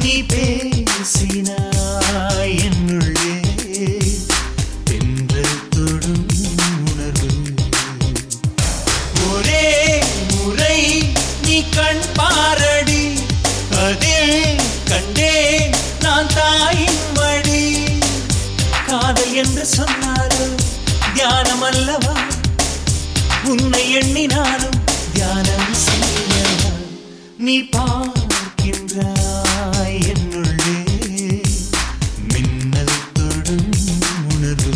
நீ பேசினாய் என்னுள்ளே தென்றல் தொடும் உணர்வு ஒரே முறை நீ கண் பாரடி அதில் கண்டே நான் தாயின் மடி காதல் என்று சொன்னாலும் தியானம் அல்லவா உன்னை எண்ணினாலும் தியானம் செய்யவா நீ பார்க்கின்றாய் என்னுள்ளே மின்னல் தொடும் உணர்வு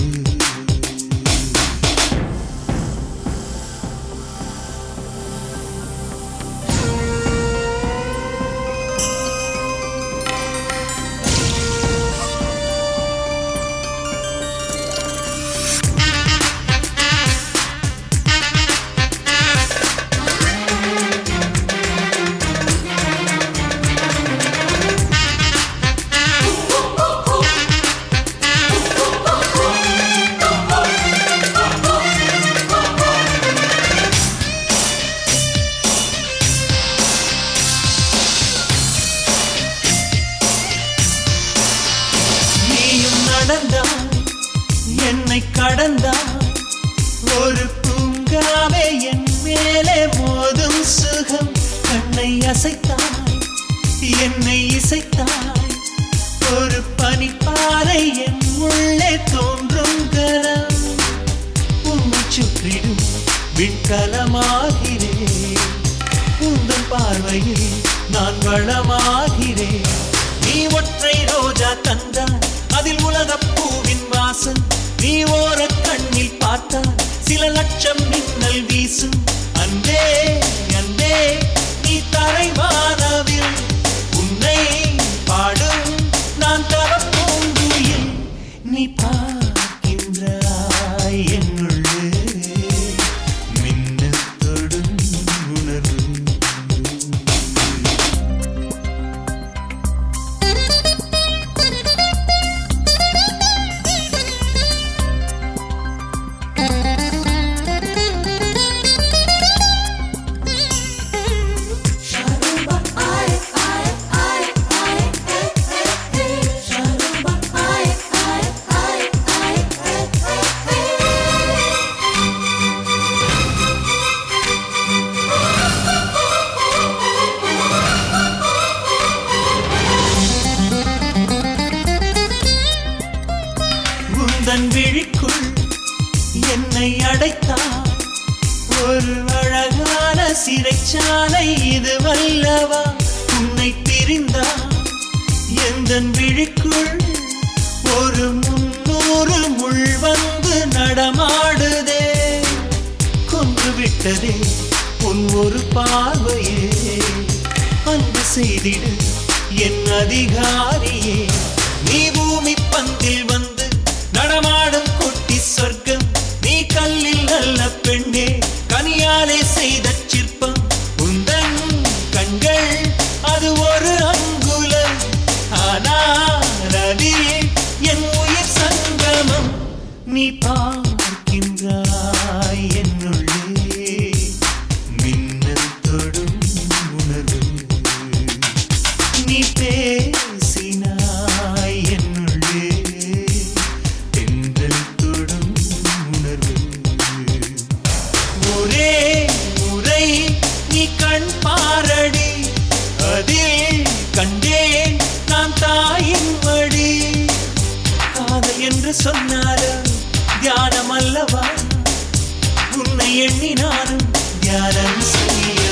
நீயும் நடந்தாய் என்னை கடந்தாய் ஒரு பூங்காவே என் மேலே மோதும் சுகம் கண்ணை அசைத்தாய் என்னை இசைத்தாய் ஒரு பனிப்பாறை என் உள்ளே தோன்றும் கரம் உன்னை சுற்றிடும் விண்கலமாகிறேன் உந்தன் பார்வையில் நான் வளமாகிறேன் நீ ஒற்றை ரோஜா தந்தாய் அதில் உலகப் பூவின் வாசம் நீ ஓர கண்ணில் பார்த்தால் சில லட்சம் மின்னல் வீசும் அன்பே அன்பே நீ தரைவானவில் உன்னை பாடும் நான் தவப்பூங்குயில் நீ பார்க்கின்றாய் என்னுள்ளே மின்னல் தொடும் உணர்வு Sharuba ai ai ai ai eh eh eh Sharuba ai ai ai ai eh eh eh உந்தன் விழிக்குள் என்னை அடைத்தாய் ஒரு அழகான சிறைச்சாலை இது வல்லவா உன்னை பிரிந்தாய் எந்தன் விழிக்குள் ஒரு முன்னூறு முள் வந்து நடமாடுதே கொன்று விட்டதே உன் ஒரு பார்வையே அன்பு செய்திடு என் அதிகாரியே நீ பூமி பந்தில் வந்து நடமாடும் குட்டி சொர்க்கம் நீ கல்லில் நல்ல பெண்ணே கனியாலே செய்த சிற்பம் உந்தன் கண்கள் அது ஒரு அங்குலம் ஆனால் அதில் என் உயிர் சங்கமம் நீ பார்க்கின்றாய் என்னுள்ளே மின்னல் தொடும் உணர்வு நீ பேசினாய் என்னுள்ளே தென்றல் தொடும் உணர்வு ஒரே முறை நீ கண் பாரடி அதில் கண்டேன் நான் தாயின் மடி காதல் என்று சொன்னாலும் தியானம் அல்லவா உன்னை எண்ணினாலும் தியானம் செய்ய